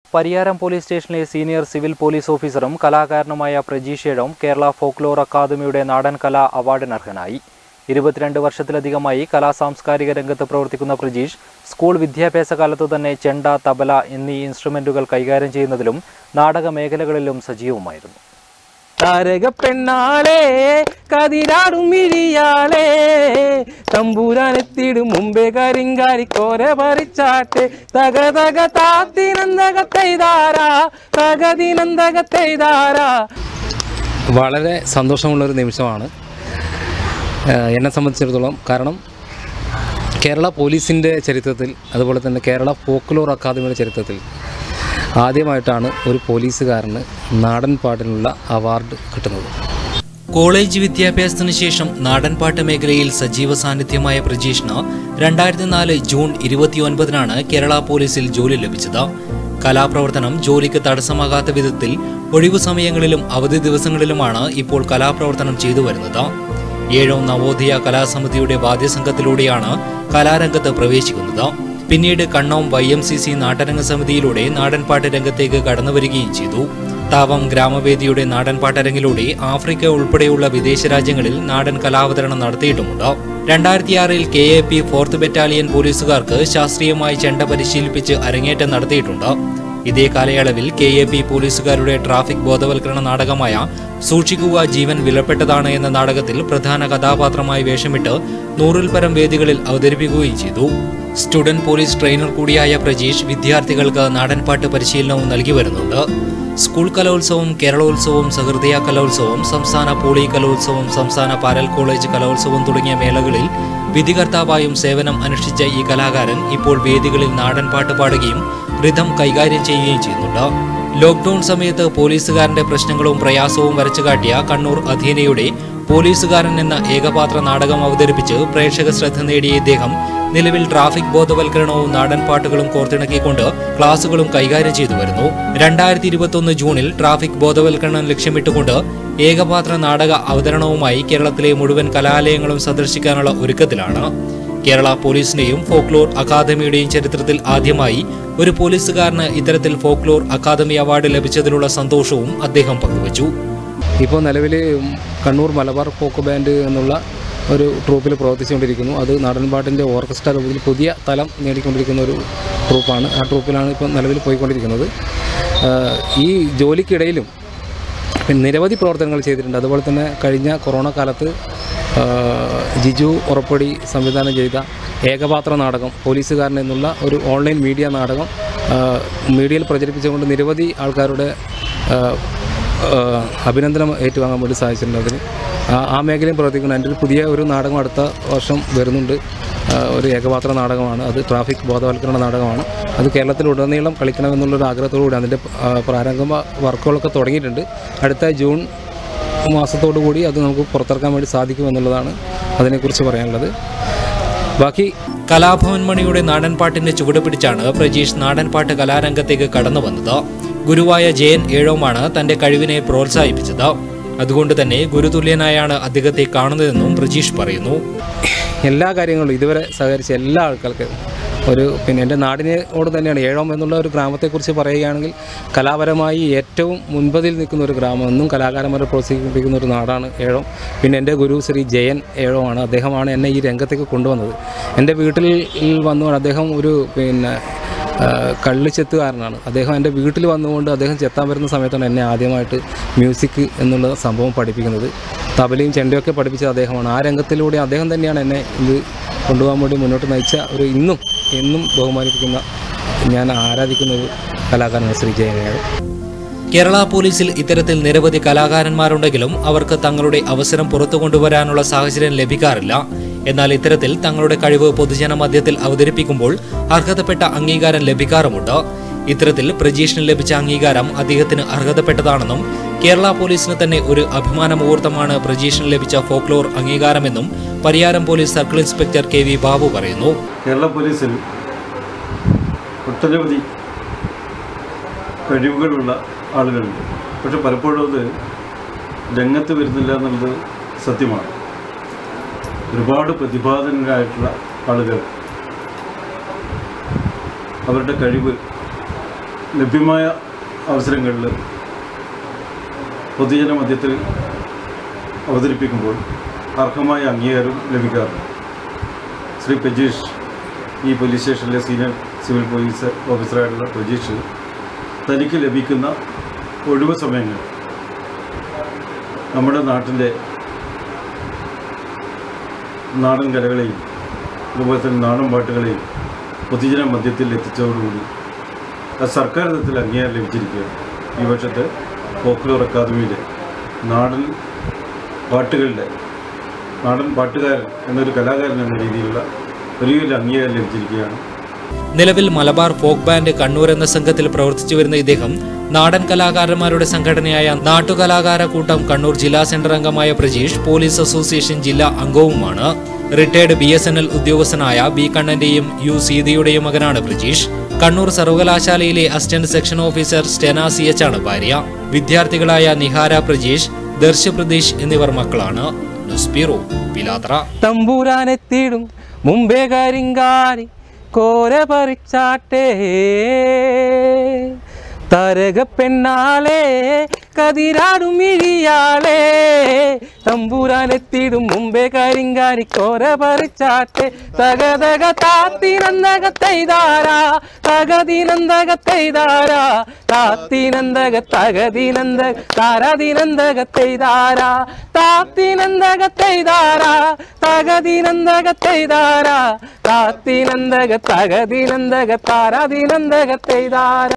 Pariyaram police സ്റ്റേഷനിലെ senior civil police ഓഫീസറും കലാകാരനുമായ പ്രജീഷ് ഏഴോം കേരള ഫോക്ലോർ അക്കാദമിയുടെ നാടൻ കലാ അവാർഡിന് അർഹനായി ഇരുപത്തിരണ്ട് വർഷത്തിലധികമായി കലാ സാംസ്കാരിക രംഗത്ത് പ്രവർത്തിക്കുന്ന പ്രജീഷ് സ്കൂൾ വിദ്യാഭ്യാസ കാലത്തു തന്നെ ചെണ്ട തബല എന്നീ ഇൻസ്ട്രുമെന്റുകൾ കൈകാര്യം ചെയ്യുന്നതിലും നാടക മേഖലകളിലും സജീവമായിരുന്നു താരക പെണ്ണാളെ കതിരാടും മിഴിയാളെ തമ്പൂരാനെത്തിടും മുമ്പേ കരിങ്കാരി കോര പറിച്ചാട്ടെ തക തക താത്തിനന്തകത്തെയ്താരാ തകതിനന്തകത്തെയ്താരാ വളരെ സന്തോഷമുള്ളൊരു നിമിഷമാണ് ഏഹ് എന്നെ സംബന്ധിച്ചിടത്തോളം കാരണം കേരള പോലീസിൻ്റെ ചരിത്രത്തിൽ അതുപോലെ തന്നെ കേരള ഫോക്ലോർ അക്കാദമിയുടെ ചരിത്രത്തിൽ ആദ്യമായിട്ടാണ് ഒരു പോലീസുകാരന് നാടൻ പാട്ടിനുള്ള അവാർഡ് കിട്ടുന്നത് കോളേജ് വിദ്യാഭ്യാസത്തിനു ശേഷം നാടൻപാട്ട് മേഖലയിൽ സജീവ സാന്നിധ്യമായ പ്രജീഷിന് രണ്ടായിരത്തി നാല് ജൂൺ ഇരുപത്തിയൊൻപതിനാണ് കേരള പോലീസിൽ ജോലി ലഭിച്ചത് കലാപ്രവർത്തനം ജോലിക്ക് തടസ്സമാകാത്ത വിധത്തിൽ ഒഴിവു സമയങ്ങളിലും അവധി ദിവസങ്ങളിലുമാണ് ഇപ്പോൾ കലാപ്രവർത്തനം ചെയ്തു വരുന്നത് ഏഴാം നവോദയ കലാസമിതിയുടെ വാദ്യസംഘത്തിലൂടെയാണ് കലാരംഗത്ത് പ്രവേശിക്കുന്നത് പിന്നീട് Kannom Y M C C നാട്ടരംഗ സമിതിയിലൂടെ നാടൻപാട്ട് രംഗത്തേക്ക് കടന്നുവരികയും ചെയ്തു താവം ഗ്രാമവേദിയുടെ നാടൻപാട്ടരങ്ങിലൂടെ ആഫ്രിക്ക ഉൾപ്പെടെയുള്ള വിദേശ രാജ്യങ്ങളിൽ നാടൻ കലാവതരണം നടത്തിയിട്ടുമുണ്ട് രണ്ടായിരത്തിയാറിൽ K A P fourth battalion പോലീസുകാർക്ക് ശാസ്ത്രീയമായി ചെണ്ട പരിശീലിപ്പിച്ച് അരങ്ങേറ്റം നടത്തിയിട്ടുണ്ട് ഇതേ കാലയളവിൽ കെ എ പി പോലീസുകാരുടെ ട്രാഫിക് ബോധവൽക്കരണ നാടകമായ സൂക്ഷിക്കുക ജീവൻ വിലപ്പെട്ടതാണ് എന്ന നാടകത്തിൽ പ്രധാന കഥാപാത്രമായി വേഷമിട്ട് നൂറിൽ പരം വേദികളിൽ അവതരിപ്പിക്കുകയും ചെയ്തു സ്റ്റുഡന്റ് പോലീസ് ട്രെയിനർ കൂടിയായ പ്രജീഷ് വിദ്യാർത്ഥികൾക്ക് നാടൻപാട്ട് പരിശീലനവും നൽകി വരുന്നുണ്ട് സ്കൂൾ കലോത്സവം കേരളോത്സവം സഹൃദയ കലോത്സവം സംസ്ഥാന പോളി കലോത്സവം സംസ്ഥാന പാരൽ കോളേജ് കലോത്സവം തുടങ്ങിയ മേളകളിൽ വിധികർത്താവായും സേവനം അനുഷ്ഠിച്ച ഈ കലാകാരൻ ഇപ്പോൾ വേദികളിൽ നാടൻപാട്ട് പാടുകയും റിഥം കൈകാര്യം ചെയ്യുകയും ചെയ്യുന്നുണ്ട് ലോക്ക്ഡൌൺ സമയത്ത് പോലീസുകാരന്റെ പ്രശ്നങ്ങളും പ്രയാസവും വരച്ചുകാട്ടിയ കണ്ണൂർ അധീനയുടെ പോലീസുകാരൻ എന്ന ഏകപാത്ര നാടകം അവതരിപ്പിച്ച് പ്രേക്ഷക ശ്രദ്ധ നേടിയ ഇദ്ദേഹം നിലവിൽ ട്രാഫിക് ബോധവൽക്കരണവും നാടൻ പാട്ടുകളും കോർത്തിണക്കിക്കൊണ്ട് ക്ലാസുകളും കൈകാര്യം ചെയ്തു വരുന്നു രണ്ടായിരത്തി ഇരുപത്തൊന്ന് ജൂണിൽ ട്രാഫിക് ബോധവൽക്കരണം ലക്ഷ്യമിട്ടുകൊണ്ട് ഏകപാത്ര നാടക അവതരണവുമായി കേരളത്തിലെ മുഴുവൻ കലാലയങ്ങളും സന്ദർശിക്കാനുള്ള ഒരുക്കത്തിലാണ് കേരള പോലീസിന്റെയും ഫോക്ലോർ അക്കാദമിയുടെയും ചരിത്രത്തിൽ ആദ്യമായി ഒരു പോലീസുകാരന് ഇത്തരത്തിൽ ഫോക്ലോർ അക്കാദമി അവാർഡ് ലഭിച്ചതിലുള്ള സന്തോഷവും അദ്ദേഹം പങ്കുവച്ചു ഇപ്പോൾ നിലവിൽ കണ്ണൂർ മലബാർ ഫോക്ക് ബാൻഡ് എന്നുള്ള ഒരു ട്രൂപ്പിൽ പ്രവർത്തിച്ചുകൊണ്ടിരിക്കുന്നു അത് നാടൻപാട്ടിൻ്റെ ഓർക്കസ്ട്ര രൂപത്തിൽ പുതിയ തലം നേടിക്കൊണ്ടിരിക്കുന്ന ഒരു ട്രൂപ്പാണ് ആ ട്രൂപ്പിലാണ് ഇപ്പോൾ നിലവിൽ പോയിക്കൊണ്ടിരിക്കുന്നത് ആഹ് ഈ ജോലിക്കിടയിലും പിന്നെ നിരവധി പ്രവർത്തനങ്ങൾ ചെയ്തിട്ടുണ്ട് അതുപോലെ തന്നെ കഴിഞ്ഞ കൊറോണ കാലത്ത് ആഹ് ജിജു ഉറപ്പടി സംവിധാനം ചെയ്ത ഏകപാത്ര നാടകം പോലീസുകാരൻ എന്നുള്ള ഒരു ഓൺലൈൻ മീഡിയ നാടകം ആഹ് മീഡിയയിൽ പ്രചരിപ്പിച്ചുകൊണ്ട് നിരവധി ആൾക്കാരുടെ ആഹ് ആഹ് അഭിനന്ദനം ഏറ്റുവാങ്ങാൻ വേണ്ടി സാധിച്ചിട്ടുണ്ട് അതിന് ആ- ആ മേഖലയിൽ പ്രവർത്തിക്കുന്ന എൻ്റെ ഒരു പുതിയ ഒരു നാടകം അടുത്ത വർഷം വരുന്നുണ്ട് ആഹ് ഒരു ഏകപാത്ര നാടകമാണ് അത് ട്രാഫിക് ബോധവൽക്കരണ നാടകമാണ് അത് കേരളത്തിലുടനീളം കളിക്കണമെന്നുള്ളൊരു ആഗ്രഹത്തോടുകൂടി അതിൻ്റെ ആഹ് പ്രാരംഭ വർക്കുകളൊക്കെ തുടങ്ങിയിട്ടുണ്ട് അടുത്ത ജൂൺ മാസത്തോടു കൂടി അത് നമുക്ക് പുറത്തിറക്കാൻ വേണ്ടി സാധിക്കുമെന്നുള്ളതാണ് അതിനെക്കുറിച്ച് പറയാനുള്ളത് ബാക്കി കലാഭവൻ മണിയുടെ നാടൻപാട്ടിന്റെ ചുവട് പിടിച്ചാണ് പ്രജീഷ് നാടൻപാട്ട് കലാരംഗത്തേക്ക് കടന്നു വന്നത് ഗുരുവായ ജയൻ ഏഴോമാണ് തന്റെ കഴിവിനെ പ്രോത്സാഹിപ്പിച്ചത് അതുകൊണ്ട് തന്നെ ഗുരുതുല്യനായാണ് അദ്ദേഹത്തെ കാണുന്നതെന്നും പ്രജീഷ് പറയുന്നു എല്ലാ കാര്യങ്ങളും ഇതുവരെ സഹകരിച്ച എല്ലാ ആൾക്കാർക്കും ഒരു പിന്നെ എൻ്റെ നാടിനോട് തന്നെയാണ് ഏഴോം എന്നുള്ള ഒരു ഗ്രാമത്തെക്കുറിച്ച് പറയുകയാണെങ്കിൽ കലാപരമായി ഏറ്റവും മുൻപതിൽ നിൽക്കുന്ന ഒരു ഗ്രാമം എന്നും കലാകാരന്മാരെ പ്രോത്സാഹിപ്പിക്കുന്ന ഒരു നാടാണ് ഏഴോം പിന്നെ എൻ്റെ ഗുരു ശ്രീ ജയൻ ഏഴോമാണ് അദ്ദേഹമാണ് എന്നെ ഈ രംഗത്തേക്ക് കൊണ്ടുവന്നത് എൻ്റെ വീട്ടിൽ വന്നു അദ്ദേഹം ഒരു പിന്നെ കള്ള് ചെത്തുകാരനാണ് അദ്ദേഹം എൻ്റെ വീട്ടിൽ വന്നുകൊണ്ട് അദ്ദേഹം ചെത്താൻ വരുന്ന സമയത്താണ് എന്നെ ആദ്യമായിട്ട് മ്യൂസിക് എന്നുള്ള സംഭവം പഠിപ്പിക്കുന്നത് തബലയും ചെണ്ടയൊക്കെ പഠിപ്പിച്ചത് അദ്ദേഹമാണ് ആ രംഗത്തിലൂടെ അദ്ദേഹം തന്നെയാണ് എന്നെ ഇത് കൊണ്ടുപോകാൻ വേണ്ടി മുന്നോട്ട് നയിച്ച ഒരു ഇന്നും എന്നും ബഹുമാനിപ്പിക്കുന്ന ഞാൻ ആരാധിക്കുന്ന ഒരു കലാകാരനാണ് ശ്രീ ജയനാട് കേരള പോലീസിൽ ഇത്തരത്തിൽ നിരവധി കലാകാരന്മാരുണ്ടെങ്കിലും അവർക്ക് തങ്ങളുടെ അവസരം പുറത്തു കൊണ്ടുവരാനുള്ള സാഹചര്യം ലഭിക്കാറില്ല എന്നാൽ ഇത്തരത്തിൽ തങ്ങളുടെ കഴിവ് പൊതുജന മധ്യത്തിൽ അവതരിപ്പിക്കുമ്പോൾ അർഹതപ്പെട്ട അംഗീകാരം ലഭിക്കാറുമുണ്ട് ഇത്തരത്തിൽ പ്രജീഷിന് ലഭിച്ച അംഗീകാരം അദ്ദേഹത്തിന് അർഹതപ്പെട്ടതാണെന്നും കേരള പോലീസിന് തന്നെ ഒരു അഭിമാന മുഹൂർത്തമാണ് പ്രജീഷിന് ലഭിച്ച ഫോക്ലോർ അംഗീകാരമെന്നും Pariyaram police circle inspector K V Babu പറയുന്നു കേരള പോലീസിൽ ഒട്ടനവധി കഴിവുകളുള്ള ആളുകളുണ്ട് പക്ഷെ പലപ്പോഴും അത് രംഗത്ത് വരുന്നില്ല എന്നുള്ളത് സത്യമാണ് ഒരുപാട് പ്രതിഭാതനരായിട്ടുള്ള ആളുകൾ അവരുടെ കഴിവ് ലഭ്യമായ അവസരങ്ങളിൽ പൊതുജന മധ്യത്തിൽ അവതരിപ്പിക്കുമ്പോൾ അർഹമായ അംഗീകാരം ലഭിക്കാറുണ്ട് ശ്രീ പ്രജീഷ് ഈ പോലീസ് സ്റ്റേഷനിലെ സീനിയർ സിവിൽ പോലീസ് ഓഫീസറായിട്ടുള്ള പ്രജീഷ് തനിക്ക് ലഭിക്കുന്ന ഒഴിവ് സമയങ്ങൾ നമ്മുടെ നാട്ടിൻ്റെ നാടൻ കലകളെയും അതുപോലെ തന്നെ നാടൻ പാട്ടുകളെയും പൊതുജന മധ്യത്തിൽ എത്തിച്ചതോടുകൂടി അത് സർക്കാർ തലത്തിൽ അംഗീകാരം ലഭിച്ചിരിക്കുകയാണ് ഈ വർഷത്തെ ഫോക്ലോർ അക്കാദമിയിലെ നാടൻ പാട്ടുകളുടെ നാടൻ പാട്ടുകാരൻ എന്നൊരു കലാകാരൻ എന്ന രീതിയിലുള്ള വലിയൊരു അംഗീകാരം ലഭിച്ചിരിക്കുകയാണ് നിലവിൽ മലബാർ ഫോക്ക് ബാൻഡ് കണ്ണൂർ എന്ന സംഘത്തിൽ പ്രവർത്തിച്ചു വരുന്ന ഇദ്ദേഹം നാടൻ കലാകാരന്മാരുടെ സംഘടനയായ നാട്ടുകലാകാര കൂട്ടം കണ്ണൂർ ജില്ലാ സെന്റർ അംഗമായ പ്രജീഷ് പോലീസ് അസോസിയേഷൻ ജില്ലാ അംഗവുമാണ് retired B S N L ഉദ്യോഗസ്ഥനായ ബി കണ്ണന്റെയും യു സീതയുടെയും മകനാണ് പ്രജീഷ് കണ്ണൂർ സർവകലാശാലയിലെ assistant section officer Stena C H ആണ് ഭാര്യ വിദ്യാർത്ഥികളായ നിഹാര പ്രജീഷ് ദർശ് പ്രതീഷ് എന്നിവർ മക്കളാണ് ന്യൂസ് ബ്യൂറോ പിലാത്ര തമ്പൂരാനെത്തിടും മുമ്പേ കരിങ്കാരി കോര പറിച്ചാട്ടേ തരക പെണ്ണാളെ കതിരാടും ഇഴിയാളെ തമ്പൂരാനെത്തിടും മുമ്പേ കരിങ്കാരി കോര പറിച്ചാട്ടെ തകതക താത്തിനന്തക തൈതാര തകതിനന്തക തൈതാര താത്തിനന്തക തകതിനന്ദക താരതിനന്തക തൈതാര താത്തിനന്തക തൈതാര തകതിനന്തക തൈതാര താത്തിനന്തക തകതിനന്തക താരതിനന്തക തൈതാര